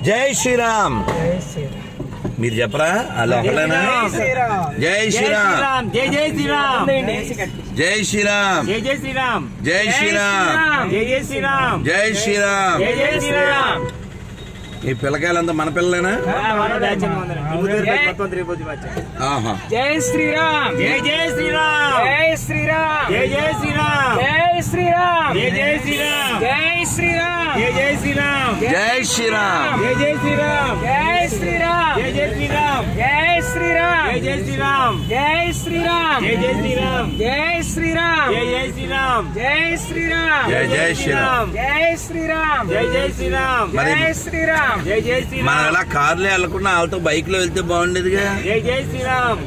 జై శ్రీరామ్ జై శ్రీరామ్ మీరు చెప్పరా వాళ్ళు ఒకటేనా శ్రీరామ్ జై శ్రీరామ్ జై జై శ్రీరామ్ జై శ్రీరామ్ జై జై శ్రీరామ్ జై శ్రీరామ్ జై జై శ్రీరామ్ జై శ్రీరామ్ జై జై శ్రీరామ్ ఈ పిల్లకాయలంతా మన పిల్లలేనా మన బ్యాచ్ మొత్తం తిరిగిపోతుంది బ్యాచ్ ఆహా జై శ్రీరామ్ జై జై శ్రీరామ్ జై శ్రీరామ్ జై జై శ్రీరామ్ జై శ్రీరామ్ జై జై శ్రీరామ్ జై శ్రీరామ్ జై జై శ్రీరామ్ జై శ్రీరామ్ జై జై శ్రీరామ్ జై శ్రీరామ్ జై జై శ్రీరామ్ జై శ్రీరామ్ జై జై శ్రీరామ్ జై శ్రీరామ్ జై జై శ్రీరామ్ జై శ్రీరామ్ జై జై శ్రీరామ్ జై శ్రీరామ్ జై జై శ్రీరామ్ జై శ్రీరామ్ జై జై శ్రీరామ్ మరి జై శ్రీరామ్ జై జై మనం శ్రీరామ్ ఎలా కార్లో వెళ్ళకుండా వాళ్ళతో బైక్ లో వెళ్తే బాగుండేదిగా జై జై శ్రీరామ్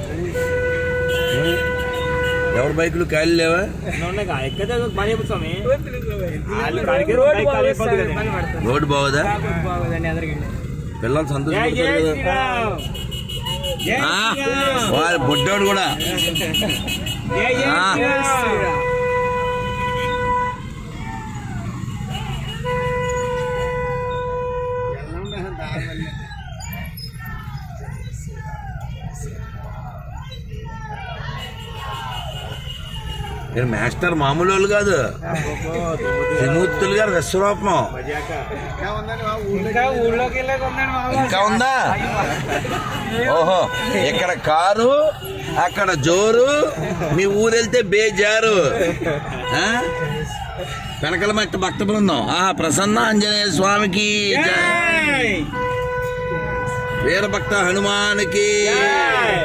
ఎవరి బైకులు ఖాళీ లేవా ఉన్నాయి ఎక్కడే పని అయిపోతుంది స్వామి వాళ్ళు కాడికి బైక్ ఖాళీ అయిపోతుంది కదా. రోడ్డు బాగోదా బాగోదండి ఎదరగండి పిల్లలు జై జై సంతోషపడతారు కదా శ్రీరామ్ జై ఆ, శ్రీరామ్ వారి బుడ్డోడు కూడా జై జై ఆ. శ్రీరామ్ నేను మాస్టర్ మామూలు వాళ్ళు కాదు త్రిమూర్తులు గారు విశ్వరూపం ఇంకా ఊళ్ళోకి వెళ్ళాక ఉందండి మామ ఇంకా ఉందా ఓహో ఇక్కడ కారు అక్కడ జోరు మీ ఊరు వెళ్తే బేజారు ఆ? వెనకల మట్టి భక్త బృందం ఆ ప్రసన్న ఆంజనేయ స్వామికి జై. జై వీరభక్త హనుమానికి జై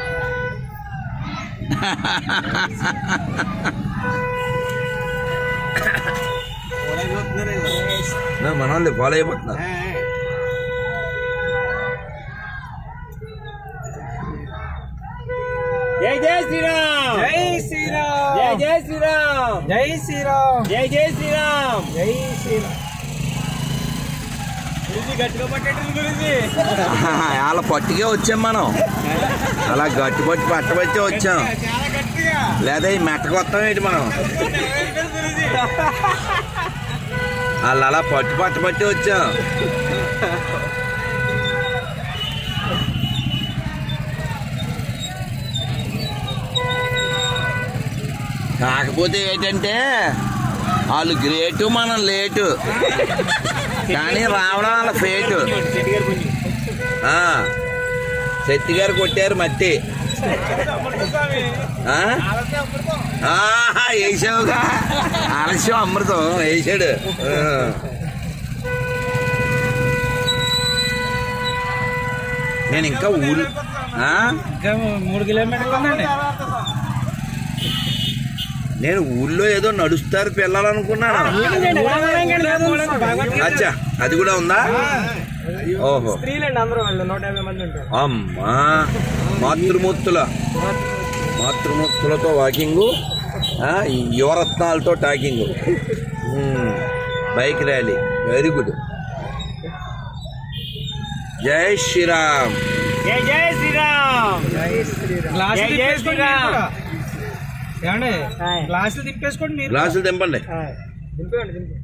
మన వాళ్ళు ఫాలో అయిపోతున్నారు జై జై శ్రీరామ్ జై శ్రీరామ్ జై జై శ్రీరామ్ జై శ్రీరామ్ జై జై శ్రీరామ్ జై శ్రీరామ్ గురించి గట్టిగా పట్టేట్టు గురించి వాళ్ళ పట్టుకే వచ్చాం మనం అలా గట్టి పట్టి పట్టబట్టే వచ్చాం చాలా గట్టిగా లేదా ఈ మెట్టకు వస్తాం ఏంటి మనం వాళ్ళు అలా పట్టు పట్టు పట్టి వచ్చాం కాకపోతే ఏంటంటే వాళ్ళు గ్రేటు మనం లేటు కానీ రావడం వాళ్ళ ఫేటు చెట్టు గారి పుణ్యం ఆ, శెట్టి గారు కొట్టారు మట్టి ఆ? ఆహా, వేసావుగా ఆలస్యం అమృతం వేసాడు ఆ. నేను ఇంకా ఊరు ఆ? ఇంకా మూడు కిలోమీటర్లు ఉందండి నేను ఊళ్ళో ఏదో నడుస్తారు పిల్లలనుకున్నాను అచ్చా అది కూడా ఉందా ఓహో స్త్రీలండి అందరూ వాళ్ళు నూట యాభై మంది ఉంటారు అమ్మా మాతృమూర్తుల మాతృమూర్తులతో వాకింగు ఆ, ఈ యువరత్నాలతో talking bike rally very good జై శ్రీరామ్ జై జై శ్రీరామ్ జై శ్రీరామ్ గ్లాసులు జై జై తిప్పేసుకోండి శ్రీరామ్. మీరు కూడా. ఏమండి గ్లాసులు తిప్పేసుకోండి మీరు గ్లాసులు తెంపండి దింపండి దింపండి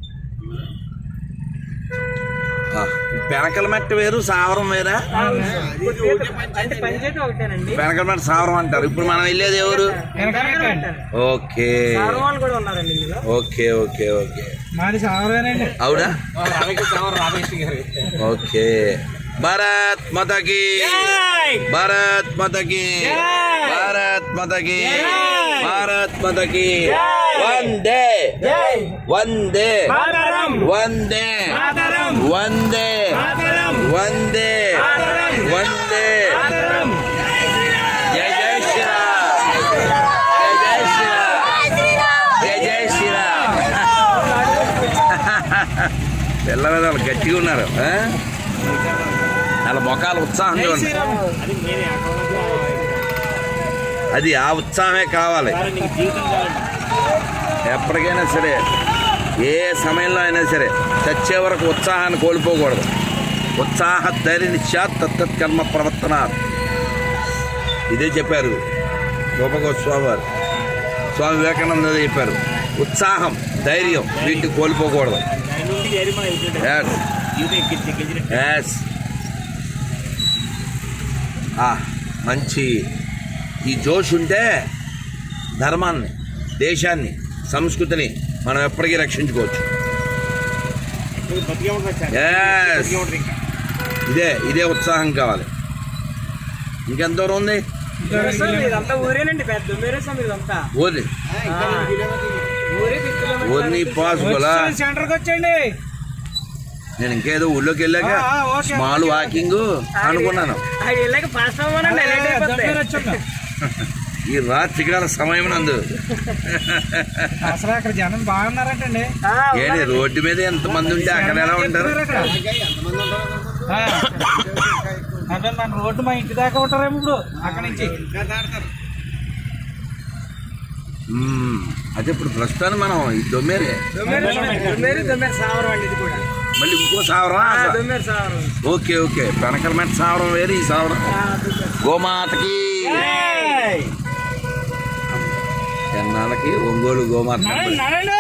ఆ, పెనకల మట్టి వేరు సావరం వేరా అంటే పంచాయతీ ఒకటేనండి పెనకల మట్టి సావరం అంటారు ఇప్పుడు మనం వెళ్ళేది ఎవరు వెనకాల ఓకే సారవాళ్ళు కూడా ఉన్నారండి ఇందులో ఓకే ఓకే ఓకే మాది సారవేనండి అవునా రామకృష్ణ గారి ఓకే భారత్ మాతాకి జై భారత్ మాతాకి జై! భారత్ మాతాకి జై! భారత్ మాతాకి జై! వందే జై వందే మాతరం వందే మాతరం వందే మాతరం వందే మాతరం! వందే మాతరం జై జై శ్రీరామ్ జై జై శ్రీరామ్ జై జై శ్రీరామ్ పిల్లలు వాళ్ళు గట్టిగా ఉన్నారు ఆ? వాళ్ళ ముఖాలు ఉత్సాహంగా ఉన్నాయి అది నేనే అకౌంట్ అది ఆ ఉత్సాహమే కావాలి సార్ నీకు జీవితం చాలండి ఎప్పటికైనా సరే ఏ సమయంలో అయినా సరే చచ్చే వరకు ఉత్సాహాన్ని కోల్పోకూడదు ఉత్సాహ ధైర్య నిశ్చాత్ తత్తత్ కర్మ ప్రవర్తన ఇదే చెప్పారు గోపగోస్వామి వారు స్వామి వివేకానంద అదే చెప్పారు ఉత్సాహం ధైర్యం వీటిని కోల్పోకూడదు దాని నుండి ధైర్యం మన ఎదుగుతుంది. Yes. జీవితం ఎక్కించి ఎక్కించినట్టు ఎస్ మంచి ఈ జోష్ ఉంటే ధర్మాన్ని దేశాన్ని సంస్కృతిని మనం ఎప్పటికీ రక్షించుకోవచ్చు బతికే ఉంటుంది సార్ Yes. బతికే ఉంటుంది ఇంకా ఇదే ఇదే ఉత్సాహం కావాలి ఇంకెంత దూరం ఉంది ఇదంతా ఊరేనండి పెద్ద ఊరేసాం ఇదంతా ఓది ఊరే ఓర్ని పాసుకోలా సెంటర్కి వచ్చండి నేను ఇంకేదో ఊళ్ళోకి వెళ్ళాక ఆ, ఆ, ఓకే. స్మాల్ వాకింగ్ అనుకున్నాను వెళ్ళాక పాస్ అవ్వమనండి వచ్చాం ఈ రాత్రికాల సమయం నందు అసలు అక్కడ జనం బాగున్నారంటండి ఏంటి రోడ్డు మీద ఎంత మంది ఉంటే అక్కడ ఎలా ఉంటారు ఆ. అదే మన రోడ్డు మా ఇంటి దాకా ఉంటారేమో ఇప్పుడు అక్కడ నుంచి మ్మ్. అదే ఇప్పుడు ప్రస్తుతాన్ని మనం ఈ దొమ్మేరే దొమ్మేరు దొమ్మేరు సావరం అండి ఇది కూడా మళ్ళీ ఇంకో సావరం దొమ్మేరు సావరం ఓకే ఓకే పెనకలమెట్ సావరం వేరు ఈ సావరం గోమాతకి ఎన్నాళ్ళకి ఒంగోలు గోమాత నడండి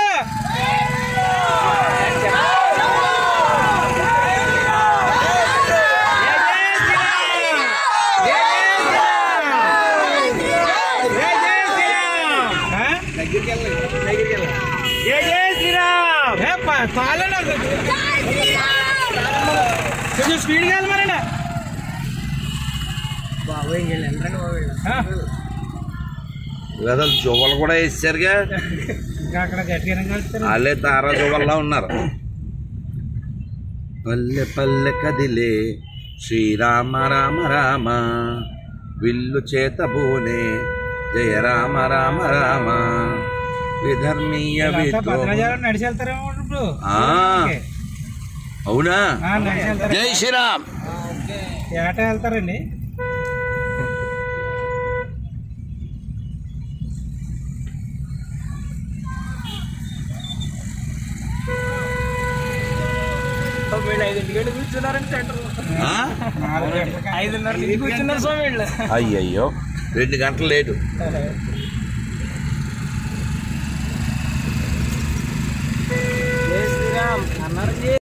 ఆ? జై జై శ్రీరామ్ ఏ, ప- చాలండి అది. కొంచెం స్పీడ్గా వెళ్ళమనండి బాబు ఇంకెళ్ళి ఎంతరండి బాబు వీళ్ళు. ఆ, వెదలు చువ్వలు కూడా వేసారుగా ఇంకా అక్కడ గట్టిగా కలుస్తారు వాళ్ళే తారా చువ్వల్లా ఉన్నారు పల్లె పల్లె కదిలే శ్రీరామ రామ రామ విల్లు చేత బోనే జయ రామ రామ రామ విధర్మీయ వీళ్ళంతా విద్రోహం భద్రాచలం నడిచి వెళ్తారేమో ఇప్పుడు ఆ. అవునా ఆ, నడిచి వెళ్తారు జై శ్రీరామ్ ఏట వెళ్తారండి బాబు వీళ్ళు ఐదింటికి వెళ్ళి కూర్చున్నారండి సెంటర్ ఆ? నాలుగు గంటలకి ఐదున్నర నుంచి కూర్చున్నారు స్వామి వీళ్ళు అయ్యయ్యో రెండు గంటలు లేటు జై శ్రీరామ్ అన్నారు